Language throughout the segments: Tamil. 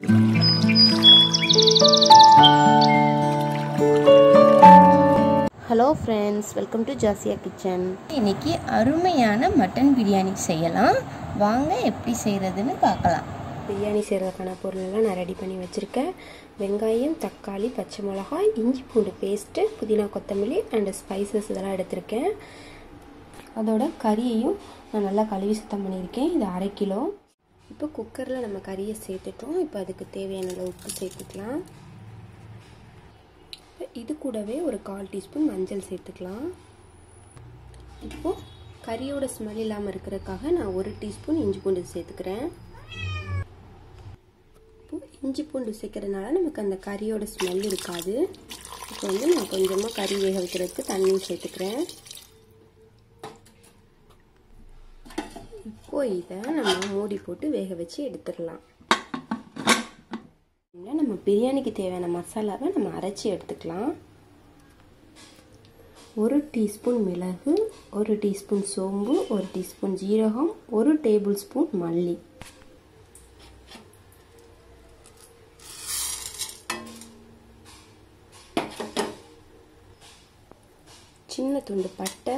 hello friends welcome to Jasiya kitchen இன்னைக்கு அருமையான மட்டன் பிரியாணி செய்யலாம் வாங்க எப்படி செய்கிறதுன்னு பார்க்கலாம் பிரியாணி செய்கிறதுக்கான பொருளெல்லாம் நான் ரெடி பண்ணி வச்சுருக்கேன் வெங்காயம் தக்காளி பச்சை மிளகாய் இஞ்சி பூண்டு பேஸ்ட்டு புதினா கொத்தமல்லி அண்டு ஸ்பைசஸ் இதெல்லாம் எடுத்திருக்கேன் அதோட கறியையும் நான் நல்லா கழுவி சுத்தம் பண்ணியிருக்கேன் இது அரை கிலோ இப்போ குக்கரில் நம்ம கறியை சேர்த்துட்டோம் இப்போ அதுக்கு தேவையான அளவு உப்பு சேர்த்துக்கலாம் இது கூடவே ஒரு கால் டீஸ்பூன் மஞ்சள் சேர்த்துக்கலாம் இப்போது கறியோட ஸ்மெல் இல்லாமல் இருக்கிறதுக்காக நான் ஒரு டீஸ்பூன் இஞ்சி பூண்டு சேர்த்துக்கிறேன் இப்போ இஞ்சி பூண்டு சேர்க்கறதுனால நமக்கு அந்த கறியோட ஸ்மெல் இருக்காது இப்போ வந்து நான் கொஞ்சமாக கறி வேக வைக்கிறதுக்கு தண்ணியும் சேர்த்துக்கிறேன் இப்போ இதை நம்ம மூடி போட்டு வேக வச்சு எடுத்துடலாம் நம்ம பிரியாணிக்கு தேவையான மசாலாவை நம்ம அரைச்சி எடுத்துக்கலாம் ஒரு டீஸ்பூன் மிளகு ஒரு டீஸ்பூன் சோம்பு ஒரு டீஸ்பூன் ஜீரகம் ஒரு டேபிள் ஸ்பூன் மல்லி சின்ன துண்டு பட்டை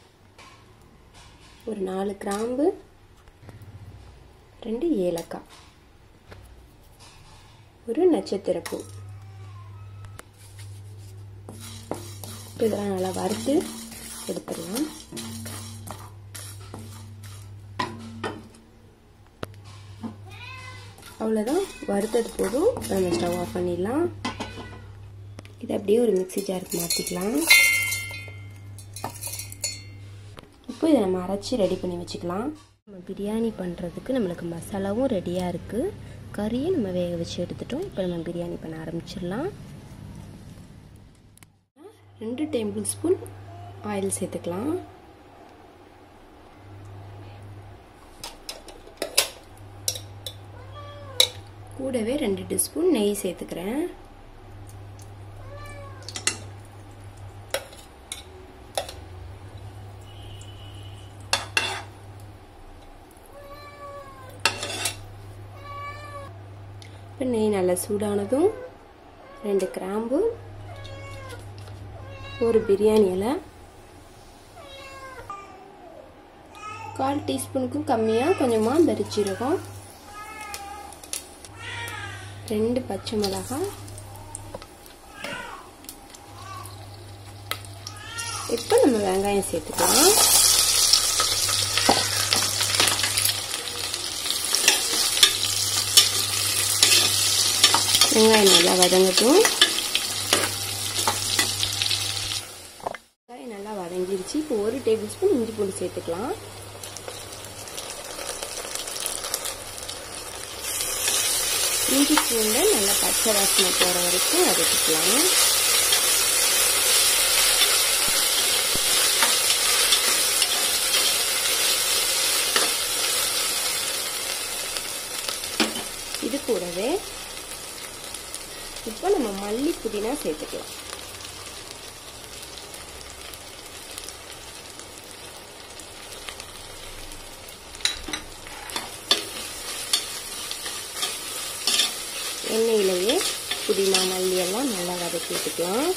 ஒரு நாலு கிராம்பு ரெண்டு ஏலக்காய் ஒரு நட்சத்திரப்பூ இதெல்லாம் நல்லா வறுத்து எடுத்துடலாம் அவ்வளோதான் வறுத்தது போதும் நம்ம ஸ்டவ் ஆஃப் பண்ணிடலாம் இதை அப்படியே ஒரு மிக்சி ஜாருக்கு மாற்றிக்கலாம் இப்போ இதை நம்ம அரைச்சி ரெடி பண்ணி வச்சுக்கலாம் நம்ம பிரியாணி பண்ணுறதுக்கு நம்மளுக்கு மசாலாவும் ரெடியாக இருக்குது கறியை நம்ம வேக வச்சு எடுத்துட்டோம் இப்போ நம்ம பிரியாணி பண்ண ஆரம்பிச்சிடலாம் ரெண்டு டேபிள் ஸ்பூன் ஆயில் சேர்த்துக்கலாம் கூடவே ரெண்டு டீஸ்பூன் நெய் சேர்த்துக்கிறேன் இப்போ நெய் நல்லா சூடானதும் ரெண்டு கிராம்பு ஒரு பிரியாணி இலை கால் டீஸ்பூனுக்கும் கம்மியாக கொஞ்சமாக தரிச்சிருக்கோம் ரெண்டு பச்சை மிளகாய் இப்போ நம்ம வெங்காயம் சேர்த்துக்கலாம் வெங்காயம் நல்லா வதங்கட்டும் வெங்காயம் நல்லா வதங்கிருச்சு இப்போ ஒரு டேபிள் ஸ்பூன் இஞ்சி பூண்டு சேர்த்துக்கலாம் இஞ்சி பூண்டை நல்லா பச்சை வாசனை போகிற வரைக்கும் வதக்கிக்கலாம் இது கூடவே இப்போ நம்ம மல்லி புதினா சேர்த்துக்கலாம் எண்ணெயிலேயே புதினா மல்லி எல்லாம் நல்லா வதக்கி விட்டுக்கலாம்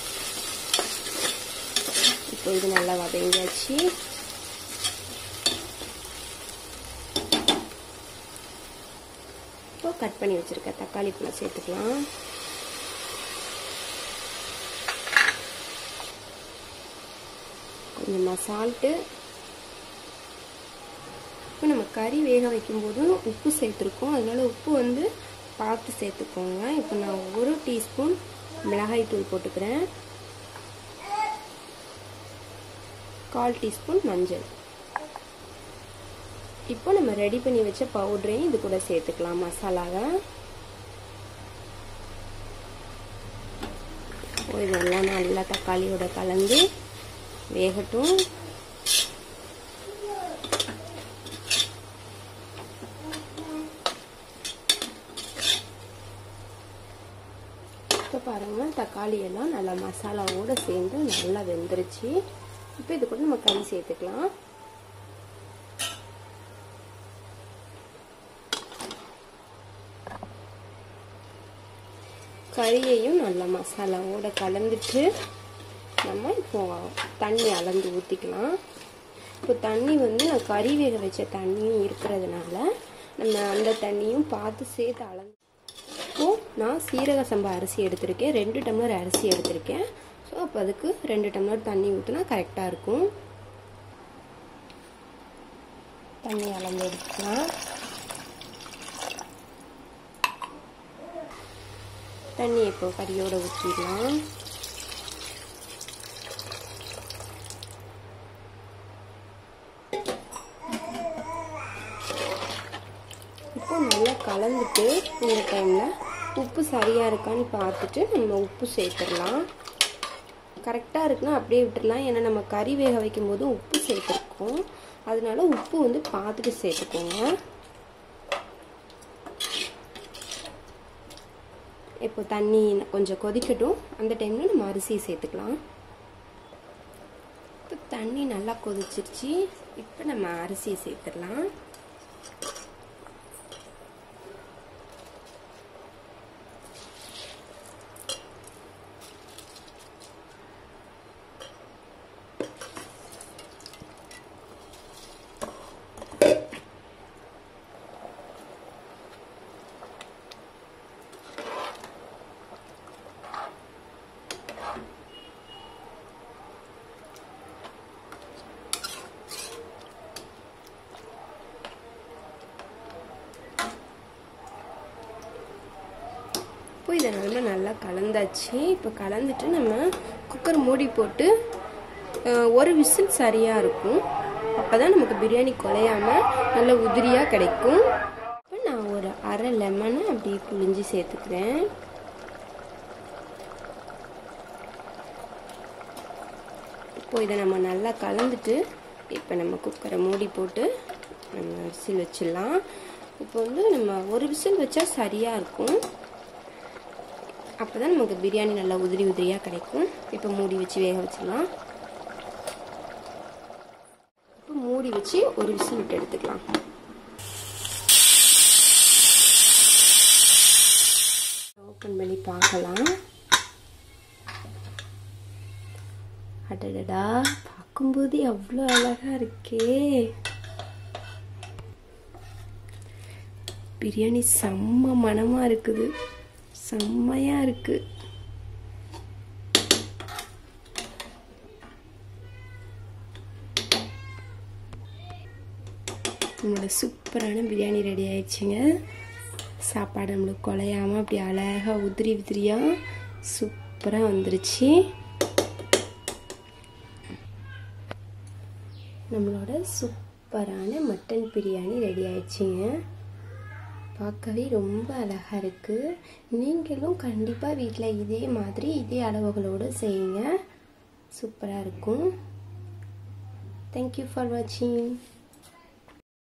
இப்போ இது நல்லா வதங்கியாச்சு இப்போ கட் பண்ணி வச்சிருக்க தக்காளி பழம் சேர்த்துக்கலாம் கொஞ்சமாக சால்ட்டு இப்போ நம்ம கறி வேக வைக்கும்போது உப்பு சேர்த்துருக்கோம் அதனால உப்பு வந்து பார்த்து சேர்த்துக்கோங்க இப்போ நான் ஒரு டீஸ்பூன் மிளகாய் தூள் போட்டுக்கிறேன் கால் டீஸ்பூன் மஞ்சள் இப்போ நம்ம ரெடி பண்ணி வச்ச பவுடரையும் இது கூட சேர்த்துக்கலாம் மசாலாவை இதெல்லாம் நல்லா தக்காளியோட கலந்து வேகட்டும் இப்போ பாருங்கள் தக்காளி எல்லாம் நல்லா மசாலாவோடு சேர்ந்து நல்லா வெந்துருச்சு இப்போ இது கூட நம்ம கறி சேர்த்துக்கலாம் கறியையும் நல்லா மசாலாவோட கலந்துட்டு நம்ம இப்போ தண்ணி அளந்து ஊற்றிக்கலாம் இப்போ தண்ணி வந்து நான் கறி வேக வச்ச தண்ணியும் இருக்கிறதுனால நம்ம அந்த தண்ணியும் பார்த்து சேர்த்து அளந்து இப்போது நான் சீரக சம்பா அரிசி எடுத்திருக்கேன் ரெண்டு டம்ளர் அரிசி எடுத்திருக்கேன் ஸோ அப்போ அதுக்கு ரெண்டு டம்ளர் தண்ணி ஊற்றினா கரெக்டாக இருக்கும் தண்ணி அளந்து எடுத்துக்கலாம் தண்ணி இப்போ கறியோட ஊற்றிடலாம் இப்போ நல்லா கலந்துட்டு இந்த டைமில் உப்பு சரியாக இருக்கான்னு பார்த்துட்டு நம்ம உப்பு சேர்த்துடலாம் கரெக்டாக இருக்குன்னா அப்படியே விட்டுடலாம் ஏன்னா நம்ம கறி வேக வைக்கும் போது உப்பு சேர்த்துருக்கோம் அதனால உப்பு வந்து பார்த்துட்டு சேர்த்துக்கோங்க இப்போ தண்ணி கொஞ்சம் கொதிக்கட்டும் அந்த டைமில் நம்ம அரிசியை சேர்த்துக்கலாம் இப்போ தண்ணி நல்லா கொதிச்சிருச்சு இப்போ நம்ம அரிசியை சேர்த்துடலாம் இப்போ இதை நம்ம நல்லா கலந்தாச்சு இப்போ கலந்துட்டு நம்ம குக்கர் மூடி போட்டு ஒரு விசில் சரியாக இருக்கும் அப்போ தான் நமக்கு பிரியாணி குலையாமல் நல்ல உதிரியாக கிடைக்கும் இப்போ நான் ஒரு அரை லெமனை அப்படி புழிஞ்சு சேர்த்துக்கிறேன் இப்போ இதை நம்ம நல்லா கலந்துட்டு இப்போ நம்ம குக்கரை மூடி போட்டு நம்ம விசில் வச்சிடலாம் இப்போ வந்து நம்ம ஒரு விசில் வச்சா சரியாக இருக்கும் அப்போ தான் நமக்கு பிரியாணி நல்லா உதிரி உதிரியாக கிடைக்கும் இப்போ மூடி வச்சு வேக வச்சிடலாம் இப்போ மூடி வச்சு ஒரு விசில் விட்டு எடுத்துக்கலாம் ஓப்பன் பண்ணி பார்க்கலாம் அடடடா பார்க்கும்போது அவ்வளோ அழகாக இருக்கே பிரியாணி செம்ம மனமாக இருக்குது செம்மையாக இருக்கு நம்மளோட சூப்பரான பிரியாணி ரெடி ஆயிடுச்சுங்க சாப்பாடு நம்மளுக்கு குலையாமல் அப்படி அழகாக உதிரி உதிரியாக சூப்பராக வந்துருச்சு நம்மளோட சூப்பரான மட்டன் பிரியாணி ரெடி ஆயிடுச்சுங்க பார்க்கவே ரொம்ப அழகாக இருக்குது நீங்களும் கண்டிப்பாக வீட்டில் இதே மாதிரி இதே அளவுகளோடு செய்யுங்க சூப்பராக இருக்கும் தேங்க்யூ ஃபார் வாட்சிங்